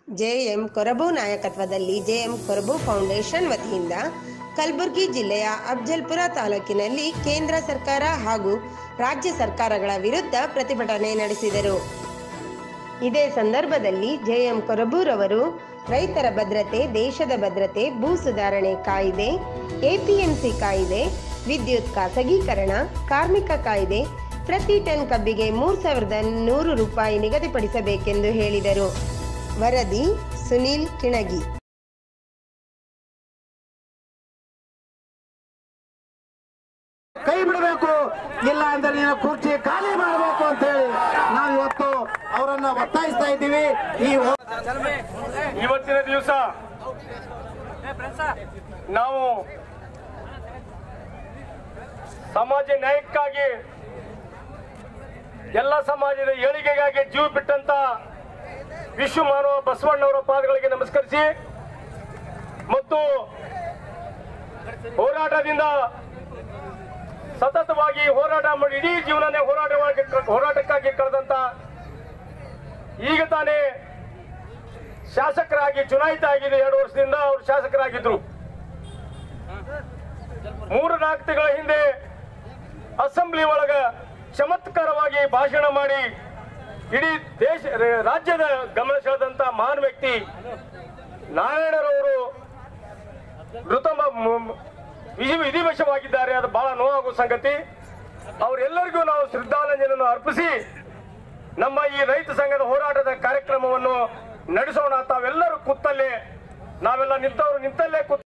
JM ಕೊರಬು ನಾಯಕತ್ವದಲ್ಲಿ JM ಕೊರಬು foundation ವತಿಯಿಂದ ಕಲಬುರಗಿ ಜಿಲ್ಲೆಯ ಅಫ್ಜಲ್ಪುರ ತಾಲೂಕಿನಲ್ಲಿ ಕೇಂದ್ರ ಸರ್ಕಾರ ಹಾಗೂ ರಾಜ್ಯ ಸರ್ಕಾರಗಳ ವಿರುದ್ಧ ಪ್ರತಿಭಟನೆ ನಡೆಸಿದರು ಇದೇ ಸಂದರ್ಭದಲ್ಲಿ ಜೆಎಂ ಕೊರಬೂರವರು ರೈತರ ಭದ್ರತೆ ದೇಶದ ಭದ್ರತೆ ಭೂ ಸುಧಾರಣೆ ಕಾಯ್ದೆ ಎಪಿಎಂಸಿ ಕಾಯ್ದೆ ವಿದ್ಯುತ್ ಖಾಸಗೀಕರಣ ಕಾರ್ಮಿಕ ಕಾಯ್ದೆ ಪ್ರತಿ ಟನ್ ಕಬ್ಬಿಗೆ ಮೂರು ಸಾವಿರದ ನೂರು ರೂಪಾಯಿ ನಿಗದಿಪಡಿಸಬೇಕೆಂದು ಹೇಳಿದರು ವರದಿ ಸುನೀಲ್ ಕಿಣಗಿ ಕೈ ಬಿಡಬೇಕು ಇಲ್ಲ ಅಂದ್ರೆ ನೀನು ಕುರ್ಚಿ ಖಾಲಿ ಮಾಡಬೇಕು ಅಂತ ಹೇಳಿ ನಾವು ಇವತ್ತು ಅವರನ್ನ ಒತ್ತಾಯಿಸ್ತಾ ಇದ್ದೀವಿ ಈ ಹೋ- ಇವತ್ತಿನ ದಿವಸ ನಾವು ಸಮಾಜ ನ್ಯಾಯಕ್ಕಾಗಿ ಎಲ್ಲ ಸಮಾಜದ ಏಳಿಗೆಗಾಗಿ ಜೀವ ಬಿಟ್ಟಂತ ವಿಶ್ವ ಮಾನವ ಬಸವಣ್ಣವರ ಪಾದಗಳಿಗೆ ನಮಸ್ಕರಿಸಿ ಮತ್ತು ಹೋರಾಟದಿಂದ ಸತತವಾಗಿ ಹೋರಾಟ ಮಾಡಿ ಇಡೀ ಜೀವನನೇ ಹೋರಾಟವಾಗಿ ಹೋರಾಟಕ್ಕಾಗಿ ಕಳೆದಂತ ಈಗ ತಾನೇ ಶಾಸಕರಾಗಿ ಚುನಾಯಿತ ಆಗಿದೆ ಎರಡು ವರ್ಷದಿಂದ ಅವರು ಶಾಸಕರಾಗಿದ್ರು ಮೂರು ನಾಲ್ಕು ತಿಂಗಳ ಹಿಂದೆ ಅಸೆಂಬ್ಲಿ ಒಳಗ ಚಮತ್ಕಾರವಾಗಿ ಭಾಷಣ ಮಾಡಿ ಇಡೀ ದೇಶ ರಾಜ್ಯದ ಗಮನ ಸೆಳೆದಂತ ಮಹಾನ್ ವ್ಯಕ್ತಿ ನಾರಾಯಣರವರು ಮೃತ ವಿಧಿ ವಿಧಿವಶವಾಗಿದ್ದಾರೆ ಅದು ಬಹಳ ನೋವಾಗುವ ಸಂಗತಿ ಅವರೆಲ್ಲರಿಗೂ ನಾವು ಶ್ರದ್ಧಾಂಜಲಿಯನ್ನು ಅರ್ಪಿಸಿ ನಮ್ಮ ಈ ರೈತ ಸಂಘದ ಹೋರಾಟದ ಕಾರ್ಯಕ್ರಮವನ್ನು ನಡೆಸೋಣ ತಾವೆಲ್ಲರೂ ಕೂತಲ್ಲೇ ನಾವೆಲ್ಲ ನಿಂತವರು ನಿಂತಲ್ಲೇ ಕೂತ್